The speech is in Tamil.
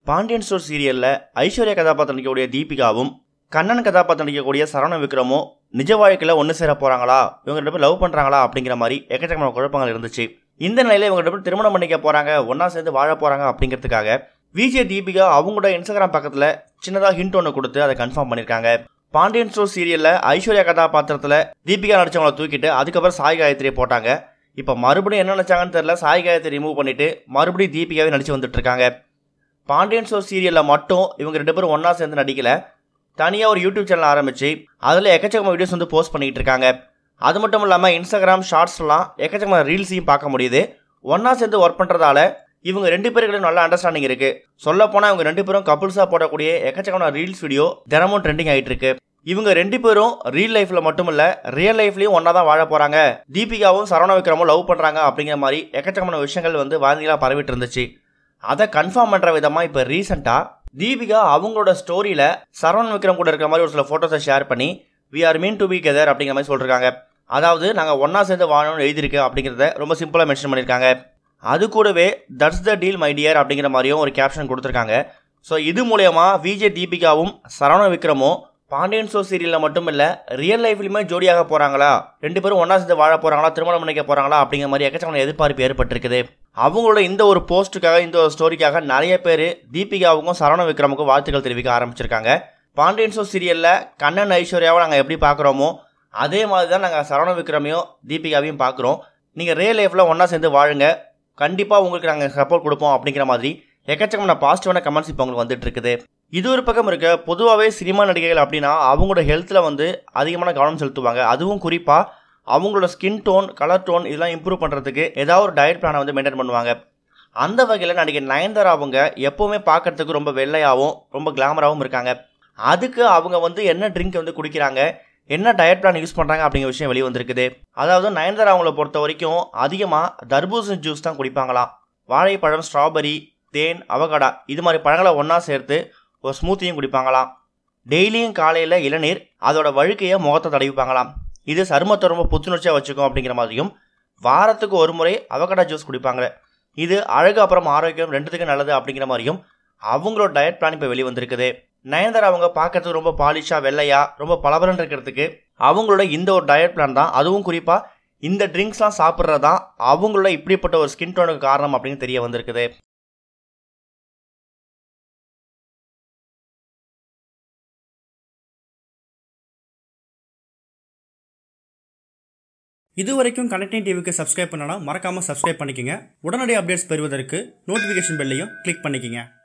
பாண்டியன் ஸ்டோர் சீரியல்ல ஐஸ்வர்யா கதாபாத்திரம் நடிக்கக்கூடிய தீபிகாவும் கண்ணன் கதாபாத்திரம் நடிக்கக்கூடிய சரவண விக்ரமும் நிஜ வாழ்க்கையில் ஒன்று சேர போறாங்களா இவங்க ரெண்டு பேரும் லவ் பண்றாங்களா அப்படிங்கிற மாதிரி எக்கச்சக்கமான குழப்பங்கள் இருந்துச்சு இந்த நிலையில இவங்க ரெண்டு பேரும் திருமணம் பண்ணிக்க போறாங்க ஒண்ணா சேர்ந்து வாழ போறாங்க அப்படிங்கிறதுக்காக விஜய் தீபிகா அவங்களோட இன்ஸ்டாகிராம் பக்கத்துல சின்னதா ஹிண்ட் ஒன்று கொடுத்து அதை கன்ஃபார்ம் பண்ணிருக்காங்க பாண்டியன் ஸ்டோர் சீரியல்ல ஐஸ்வர்யா கதாபாத்திரத்துல தீபிகா நடிச்சவங்கள தூக்கிட்டு அதுக்கப்புறம் சாய் காயத்ரியை போட்டாங்க இப்போ மறுபடியும் என்ன நினைச்சாங்கன்னு தெரியல சாய் காயத்ரி ரிமூவ் பண்ணிட்டு மறுபடியும் தீபிகாவே நடிச்சு வந்துட்டு இருக்காங்க பாண்டியன் ஸ்டோர் சீரியலில் மட்டும் இவங்க ரெண்டு பேரும் ஒன்றா சேர்ந்து நடிக்கல தனியாக ஒரு யூடியூப் சேனல் ஆரம்பிச்சு அதில் எக்கச்சக்கமான வீடியோஸ் வந்து போஸ்ட் பண்ணிக்கிட்டு இருக்காங்க அது மட்டும் இல்லாமல் இன்ஸ்டாகிராம் ஷார்ட்ஸ்லாம் எக்கச்சக்கமான ரீல்ஸையும் பார்க்க முடியுது ஒன்றா சேர்ந்து ஒர்க் பண்ணுறதால இவங்க ரெண்டு பேருக்கிட்ட நல்ல அண்டர்ஸ்டாண்டிங் இருக்கு சொல்ல போனால் இவங்க ரெண்டு பேரும் கப்புள்ஸாக போடக்கூடிய எக்கச்சக்கமான ரீல்ஸ் வீடியோ தினமும் ட்ரெண்டிங் ஆகிட்டு இருக்கு இவங்க ரெண்டு பேரும் ரியல் லைஃப்ல மட்டும் இல்ல ரியல் லைஃப்லயும் ஒன்னா தான் வாழ போறாங்க தீபிகாவும் சரவண விக்ரமும் லவ் பண்றாங்க அப்படிங்கிற மாதிரி எக்கச்சக்கமான விஷயங்கள் வந்து வாந்திகளா பரவிட்டு இருந்துச்சு அதை கன்ஃபார்ம் பண்ற விதமா இப்ப ரீசெண்டா தீபிகா அவங்களோட ஸ்டோரியில சரவணன் விக்ரம் கூட இருக்கிற மாதிரி ஒரு சில போட்டோஸை ஷேர் பண்ணி we are meant to be together அப்படிங்கிற மாதிரி சொல்லிருக்காங்க அதாவது நாங்கள் ஒன்றா சேர்ந்து வாழணும்னு எழுதியிருக்கு அப்படிங்கிறத ரொம்ப சிம்பிளாக மென்ஷன் பண்ணியிருக்காங்க அது கூடவே that's the deal my dear அப்படிங்கிற மாதிரியும் ஒரு கேப்ஷன் கொடுத்துருக்காங்க ஸோ இது மூலயமா விஜய் தீபிகாவும் சரவண விக்ரமும் பாண்டியன் ஷோ சீரியலில் மட்டும் இல்லை ரியல் லைஃப்லையுமே ஜோடியாக போகிறாங்களா ரெண்டு பேரும் ஒன்றா சேர்ந்து வாழ போகிறாங்களா திருமணம் பண்ணிக்க போகிறாங்களா அப்படிங்கிற மாதிரி எக்கச்சக்கமான எதிர்பார்ப்பு ஏற்பட்டிருக்குது அவங்களோட இந்த ஒரு போஸ்ட்டுக்காக இந்த ஒரு ஸ்டோரிக்காக நிறைய பேர் தீபிகாவுக்கும் சரவண விக்ரமுக்கும் வாழ்த்துக்கள் தெரிவிக்க ஆரம்பிச்சிருக்காங்க பாண்டியன் ஷோ சீரியலில் கண்ணன் ஐஸ்வர்யாவை நாங்கள் எப்படி பார்க்குறோமோ அதே மாதிரி தான் நாங்கள் சரவண விக்ரமையும் தீபிகாவையும் பார்க்குறோம் நீங்கள் ரியல் லைஃப்பில் ஒன்றா சேர்ந்து வாழுங்க கண்டிப்பாக உங்களுக்கு நாங்கள் சப்போர்ட் கொடுப்போம் அப்படிங்கிற மாதிரி எக்கச்சக்கமான பாசிட்டிவான கமெண்ட்ஸ் இப்போ உங்களுக்கு வந்துட்டு இருக்குது இது ஒரு பக்கம் இருக்க பொதுவாகவே சினிமா நடிகைகள் அப்படின்னா அவங்களோட ஹெல்த்தில் வந்து அதிகமான கவனம் செலுத்துவாங்க அதுவும் குறிப்பாக அவங்களோட ஸ்கின் டோன் கலர் டோன் இதெல்லாம் இம்ப்ரூவ் பண்ணுறதுக்கு ஏதாவது ஒரு டயட் பிளானை வந்து மெயின்டைன் பண்ணுவாங்க அந்த வகையில் நடிகை நயன்தாரா அவங்க எப்போவுமே பார்க்கறதுக்கு ரொம்ப வெள்ளையாகவும் ரொம்ப கிளாமராகவும் இருக்காங்க அதுக்கு அவங்க வந்து என்ன ட்ரிங்க் வந்து குடிக்கிறாங்க என்ன டயட் பிளான் யூஸ் பண்ணுறாங்க அப்படிங்கிற விஷயம் வெளியே வந்திருக்குது அதாவது நயன்தாரா அவங்கள பொறுத்த வரைக்கும் அதிகமாக தர்பூசணி ஜூஸ் தான் குடிப்பாங்களாம் வாழைப்பழம் ஸ்ட்ராபெரி தேன் அவகடா இது மாதிரி பழங்களை ஒன்றா சேர்த்து ஒரு ஸ்மூத்தியும் குடிப்பாங்களாம் டெய்லியும் காலையில் இளநீர் அதோட வழுக்கையை முகத்தை தடவிப்பாங்களாம் இது சருமத்தை ரொம்ப புத்துணர்ச்சியாக வச்சுக்கும் அப்படிங்கிற மாதிரியும் வாரத்துக்கு ஒரு முறை அவகடா ஜூஸ் குடிப்பாங்க இது அழகு அப்புறம் ஆரோக்கியம் ரெண்டுத்துக்கும் நல்லது அப்படிங்கிற மாதிரியும் அவங்களோட டயட் பிளான் இப்போ வெளியே வந்திருக்குது நயன்தாரா அவங்க பார்க்கறதுக்கு ரொம்ப பாலிஷாக வெள்ளையா ரொம்ப பளபரன்னு இருக்கிறதுக்கு அவங்களோட இந்த ஒரு டயட் பிளான் தான் அதுவும் குறிப்பாக இந்த ட்ரிங்க்ஸ்லாம் சாப்பிட்றது தான் அவங்களோட இப்படிப்பட்ட ஒரு ஸ்கின் டோனுக்கு காரணம் அப்படின்னு தெரிய வந்திருக்குது இதுவரைக்கும் கனெக்டிங் டிவிக்கு சப்ஸ்கிரைப் பண்ணனா மறக்காமல் சப்ஸ்கிரைப் பண்ணிக்கங்க உடனடி அப்டேட்ஸ் பெறுவதற்கு நோட்டிஃபிகேஷன் பெல்லையும் கிளிக் பண்ணிக்கங்க